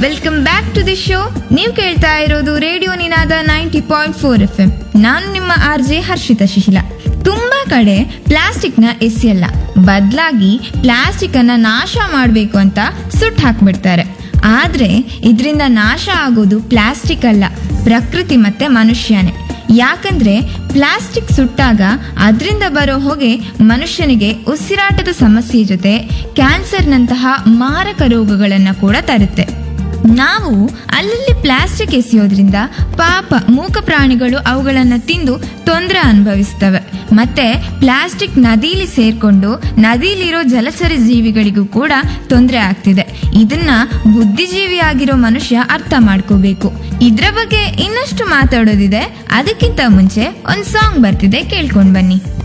welcome back to the show ನೀವು ಕೇಳ್ತಾ ಇರೋದು radio Ninaada ninety point four F M ನಾನು ನಿಮ್ಮ ಆರ್ ಜೆ ಹರ್ಷಿತಾ ಶಿಶಿಲ ತುಂಬಾ ಕಡೆ ಪ್ಲಾಸ್ಟಿಕ್ನ ಎಸೆಯಲ್ಲ ಬದಲಾಗಿ ಪ್ಲಾಸ್ಟಿಕ್ ಅನ್ನ ನಾಶ ಮಾಡಬೇಕು ಅಂತ ಸುಟ್ಟು ಹಾಕ್ಬಿಡ್ತಾರೆ ಆದ್ರೆ ಇದರಿಂದ ನಾಶ ಆಗೋದು ಪ್ಲಾಸ್ಟಿಕ್ ಅಲ್ಲ ಪ್ರಕೃತಿ ಮತ್ತೆ ಮನುಷ್ಯನೇ ಯಾಕಂದ್ರೆ ಪ್ಲಾಸ್ಟಿಕ್ ಸುಟ್ಟಾಗ ಅದರಿಂದ ಬರೋ ಹೊಗೆ ಮನುಷ್ಯನಿಗೆ ಉಸಿರಾಟದ ಸಮಸ್ಯೆ ಜೊತೆ ಕ್ಯಾನ್ಸರ್ನಂತಹ ಮಾರಕ ರೋಗಗಳನ್ನು ಕೂಡ ತರುತ್ತೆ ನಾವು ಅಲ್ಲಲ್ಲಿ ಪ್ಲಾಸ್ಟಿಕ್ ಎಸೆಯೋದ್ರಿಂದ ಪಾಪ ಮೂಕ ಪ್ರಾಣಿಗಳು ಅವುಗಳನ್ನು ತಿಂದು ತೊಂದರೆ ಅನುಭವಿಸ್ತವೆ ಮತ್ತೆ ಪ್ಲಾಸ್ಟಿಕ್ ನದಿಲಿ ಸೇರ್ಕೊಂಡು ನದಿಲಿರೋ ಜಲಚರ ಜೀವಿಗಳಿಗೂ ಕೂಡ ತೊಂದರೆ ಆಗ್ತಿದೆ ಇದನ್ನ ಬುದ್ಧಿಜೀವಿಯಾಗಿರೋ ಮನುಷ್ಯ ಅರ್ಥ ಮಾಡ್ಕೋಬೇಕು ಇದ್ರ ಬಗ್ಗೆ ಇನ್ನಷ್ಟು ಮಾತಾಡೋದಿದೆ ಅದಕ್ಕಿಂತ ಮುಂಚೆ ಒಂದು ಸಾಂಗ್ ಬರ್ತಿದೆ ಕೇಳ್ಕೊಂಡ್ ಬನ್ನಿ